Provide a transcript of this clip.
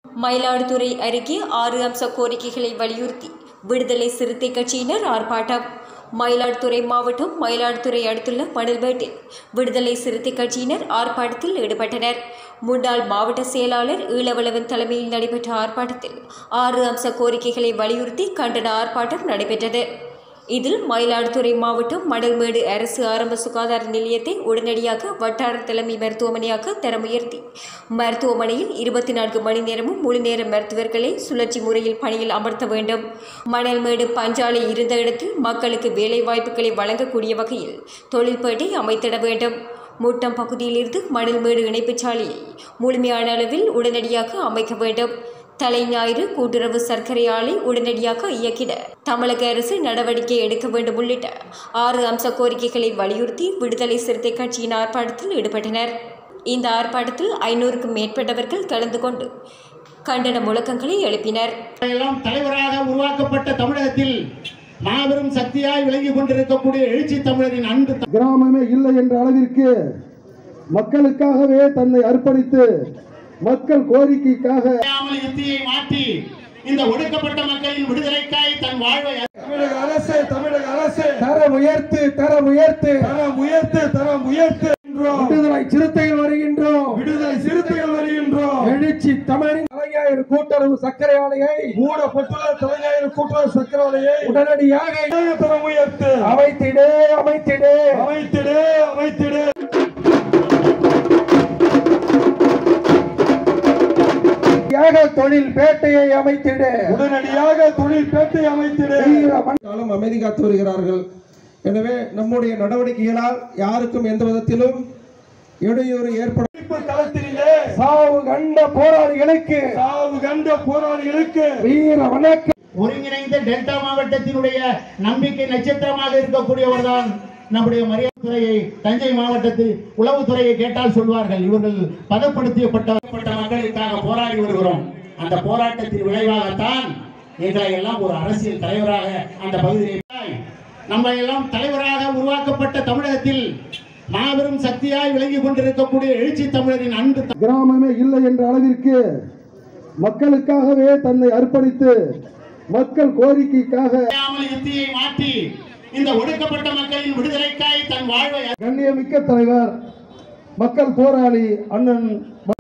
மயிலாடுதுறை அருகே ஆறு அம்ச கோரிக்கைகளை வலியுறுத்தி விடுதலை சிறுத்தை கட்சியினர் ஆர்ப்பாட்டம் மயிலாடுதுறை மாவட்டம் மயிலாடுதுறை அடுத்துள்ள மணல்மேட்டில் விடுதலை சிறுத்தை கட்சியினர் ஆர்ப்பாட்டத்தில் ஈடுபட்டனர் முன்னாள் மாவட்ட செயலாளர் ஈழவளவன் தலைமையில் நடைபெற்ற ஆர்ப்பாட்டத்தில் ஆறு அம்ச கோரிக்கைகளை வலியுறுத்தி கண்டன ஆர்ப்பாட்டம் நடைபெற்றது இதில் மயிலாடுதுறை மாவட்டம் மணல்மேடு அரசு ஆரம்ப சுகாதார நிலையத்தை உடனடியாக வட்டார தலைமை மருத்துவமனையாக தரம் உயர்த்தி மருத்துவமனையில் இருபத்தி நான்கு மணி நேரமும் முழு நேர மருத்துவர்களை சுழற்சி முறையில் பணியில் அமர்த்த வேண்டும் மணல்மேடு பஞ்சாலை இருந்த இடத்தில் மக்களுக்கு வேலை வாய்ப்புகளை வழங்கக்கூடிய வகையில் தொழில்பேட்டை அமைத்திட வேண்டும் மூட்டம் பகுதியிலிருந்து மணல்மேடு இணைப்புச் சாலையை முழுமையான அளவில் உடனடியாக அமைக்க வேண்டும் தலைஞாயிறு கூட்டுறவு சர்க்கரை ஆலை உடனடியாக இயக்கிட தமிழக அரசு நடவடிக்கை எடுக்க வேண்டும் உள்ளிட்ட ஆறு அம்ச கோரிக்கைகளை வலியுறுத்தி விடுதலை சிறுத்தை கட்சியின் ஆர்ப்பாட்டத்தில் ஈடுபட்டனர் இந்த ஆர்ப்பாட்டத்தில் ஐநூறுக்கும் மேற்பட்டவர்கள் கலந்து கொண்டு கண்டன முழக்கங்களை எழுப்பினர் எல்லாம் தலைவராக உருவாக்கப்பட்ட தமிழகத்தில் மாபெரும் சக்தியாய் விளங்கிக் கொண்டிருக்கக்கூடிய எழுச்சி தமிழரின் அன்பு த- கிராமமே இல்லை என்ற அளவிற்கு மக்களுக்காகவே தன்னை அர்ப்பணித்து மக்கள் கோரிக்கைக்காக அறியாமல் யுத்தியை மாற்றி இந்த ஒடுக்கப்பட்ட மக்களின் விடுதலைக்காய் தன் வாழ்வை தமிழக அரசு தமிழக அரசு தரம் உயர்த்து தரம் உயர்த்து தரம் உயர்த்து தரம் உயர்த்து விடுதலை சிறுத்தைகள் வருகின்றோம் விடுதலை சிறுத்தைகள் வருகின்றோம் எழுச்சி தமிழின் தலைஞாயிறு கூட்டுறவு சர்க்கரை ஆலையை மூடப்பட்டுள்ள தலைஞாயிறு கூட்டுறவு சர்க்கரை ஆலையை உடனடியாக தரம் உயர்த்து அமைத்திடு அமைத்திடு அமைத்திடு அமைத்திடு உடனடியாக தொழில் பேட்டையை அமைத்திடு உடனடியாக தொழில் பேட்டை அமைத்திடு காலம் அமைதி காத்து வருகிறார்கள் எனவே நம்முடைய நடவடிக்கைகளால் யாருக்கும் எந்த விதத்திலும் இடையூறு ஏற்பட களத்திலே சாவு கண்ட போராளிகளுக்கு சாவு கண்ட போராளிகளுக்கு வீர வணக்கம் ஒருங்கிணைந்த டெல்டா மாவட்டத்தினுடைய நம்பிக்கை நட்சத்திரமாக இருக்கக்கூடியவர் தான் நம்முடைய மரியாதைத்துறையை தஞ்சை மாவட்டத்தில் உளவுத்துறையை கேட்டால் சொல்வார்கள் இவர்கள் பதப்படுத்தப்பட்ட மக்களுக்காக போராடி வருகிறோம் அந்த போராட்டத்தின் விளைவாகத்தான் எங்களை எல்லாம் ஒரு அரசியல் தலைவராக அந்த பகுதியில் நம்ம எல்லாம் தலைவராக உருவாக்கப்பட்ட தமிழகத்தில் மாபெரும் சக்தியாய் விளங்கிக் கொண்டிருக்கக்கூடிய எழுச்சி தமிழரின் அன்பு த- கிராமமே இல்லை என்ற அளவிற்கு மக்களுக்காகவே தன்னை அர்ப்பணித்து மக்கள் கோரிக்கைக்காக அறியாமல் யுத்தியை மாற்றி இந்த ஒடுக்கப்பட்ட மக்களின் விடுதலைக்காய் தன் வாழ்வை கண்ணியமிக்க தலைவர் மக்கள் போராளி அண்ணன்